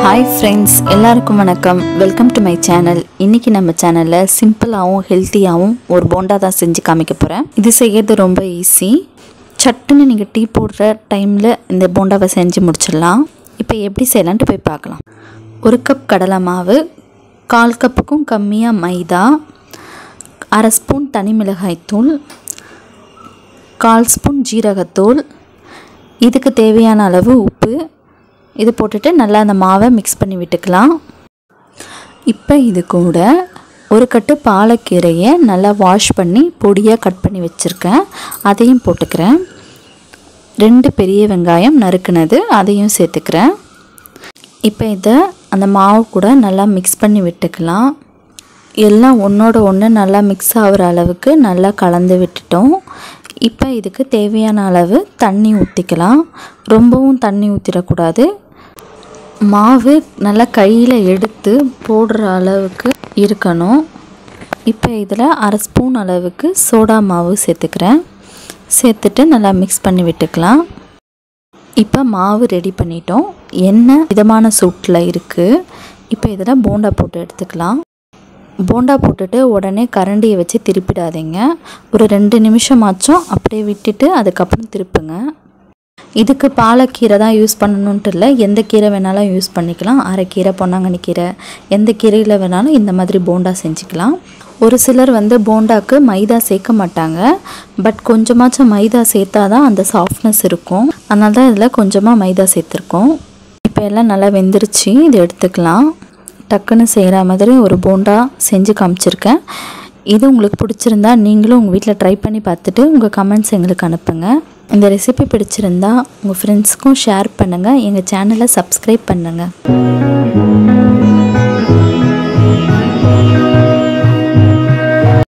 hi friends எல்லாருக்கும் வணக்கம் welcome to my channel இன்றைக்கி நம்ம சேனலில் சிம்பிளாகவும் ஹெல்த்தியாகவும் ஒரு போண்டா தான் செஞ்சு காமிக்க போகிறேன் இது செய்யறது ரொம்ப ஈஸி சட்டுன்னு நீங்கள் டீ போடுற டைமில் இந்த போண்டாவை செஞ்சு முடிச்சிடலாம் இப்போ எப்படி செய்யலான்ட்டு போய் பார்க்கலாம் ஒரு கப் கடலை மாவு கால் கப்புக்கும் கம்மியாக மைதா அரை ஸ்பூன் தனி மிளகாய்த்தூள் கால் ஸ்பூன் ஜீரகத்தூள் இதுக்கு தேவையான அளவு உப்பு இது போட்டுட்டு நல்லா அந்த மாவை மிக்ஸ் பண்ணி விட்டுக்கலாம் இப்போ இது கூட ஒரு கட்டு பாலக்கீரையை நல்லா வாஷ் பண்ணி பொடியாக கட் பண்ணி வச்சுருக்கேன் அதையும் போட்டுக்கிறேன் ரெண்டு பெரிய வெங்காயம் நறுக்குனது அதையும் சேர்த்துக்கிறேன் இப்போ இதை அந்த மாவு கூட நல்லா மிக்ஸ் பண்ணி விட்டுக்கலாம் எல்லாம் ஒன்றோட ஒன்று நல்லா மிக்ஸ் ஆகிற அளவுக்கு நல்லா கலந்து விட்டுட்டோம் இப்போ இதுக்கு தேவையான அளவு தண்ணி ஊற்றிக்கலாம் ரொம்பவும் தண்ணி ஊற்றிடக்கூடாது மாவு நல்லா கையில் எடுத்து போடுற அளவுக்கு இருக்கணும் இப்போ இதில் அரை ஸ்பூன் அளவுக்கு சோடா மாவு சேர்த்துக்கிறேன் சேர்த்துட்டு நல்லா மிக்ஸ் பண்ணி விட்டுக்கலாம் இப்போ மாவு ரெடி பண்ணிட்டோம் எண்ணெய் விதமான சூட்டில் இருக்குது இப்போ இதில் போண்டா போட்டு எடுத்துக்கலாம் போண்டா போட்டுட்டு உடனே கரண்டியை வச்சு திருப்பிடாதீங்க ஒரு ரெண்டு நிமிஷமாச்சும் அப்படியே விட்டுட்டு அதுக்கப்புறம் திருப்புங்க இதுக்கு பாலக்கீரை தான் யூஸ் பண்ணணுன்ட்டு இல்லை எந்த கீரை வேணாலும் யூஸ் பண்ணிக்கலாம் அரைக்கீரை பொன்னாங்கண்ணி கீரை எந்த கீரையில் வேணாலும் இந்த மாதிரி போண்டா செஞ்சுக்கலாம் ஒரு சிலர் வந்து போண்டாக்கு மைதா சேர்க்க மாட்டாங்க பட் கொஞ்சமாச்சும் மைதா சேர்த்தா தான் அந்த சாஃப்ட்னஸ் இருக்கும் அதனால தான் இதில் கொஞ்சமாக மைதா சேர்த்துருக்கோம் இப்போ எல்லாம் நல்லா வெந்துருச்சு இதை எடுத்துக்கலாம் டக்குன்னு செய்கிற மாதிரி ஒரு போண்டா செஞ்சு காமிச்சிருக்கேன் இது உங்களுக்கு பிடிச்சிருந்தா நீங்களும் உங்கள் வீட்டில் ட்ரை பண்ணி பார்த்துட்டு உங்கள் கமெண்ட்ஸ் எங்களுக்கு அனுப்புங்க இந்த ரெசிபி பிடிச்சிருந்தா உங்கள் ஃப்ரெண்ட்ஸ்க்கும் ஷேர் பண்ணுங்கள் எங்கள் சேனலை சப்ஸ்கிரைப் பண்ணுங்கள்